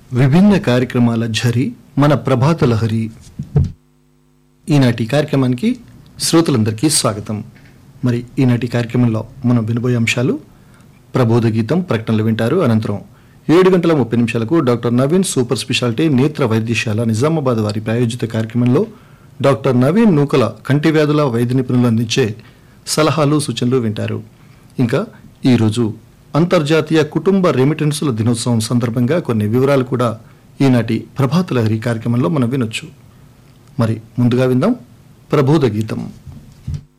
విభిన్న కార్యక్రమాల ఝరి మన ప్రభాత లహరి ఈనాటి కార్యక్రమానికి శ్రోతలందరికీ స్వాగతం మరి ఈనాటి కార్యక్రమంలో మనం వినబోయే అంశాలు ప్రబోధ గీతం ప్రకటనలు వింటారు అనంతరం ఏడు గంటల ముప్పై నిమిషాలకు డాక్టర్ నవీన్ సూపర్ స్పెషాలిటీ నేత్ర వైద్యశాల నిజామాబాద్ వారి ప్రాయోజిత కార్యక్రమంలో డాక్టర్ నవీన్ నూకల కంటి వ్యాధుల వైద్య నిపుణులు అందించే సలహాలు సూచనలు వింటారు ఇంకా ఈరోజు అంతర్జాతీయ కుటుంబ రెమిటెన్సుల దినోత్సవం సందర్భంగా కొన్ని వివరాలు కూడా ఈనాటి ప్రభాత లహరి కార్యక్రమంలో మనం వినొచ్చు మరి ముందుగా విందాం ప్రబోధ గీతం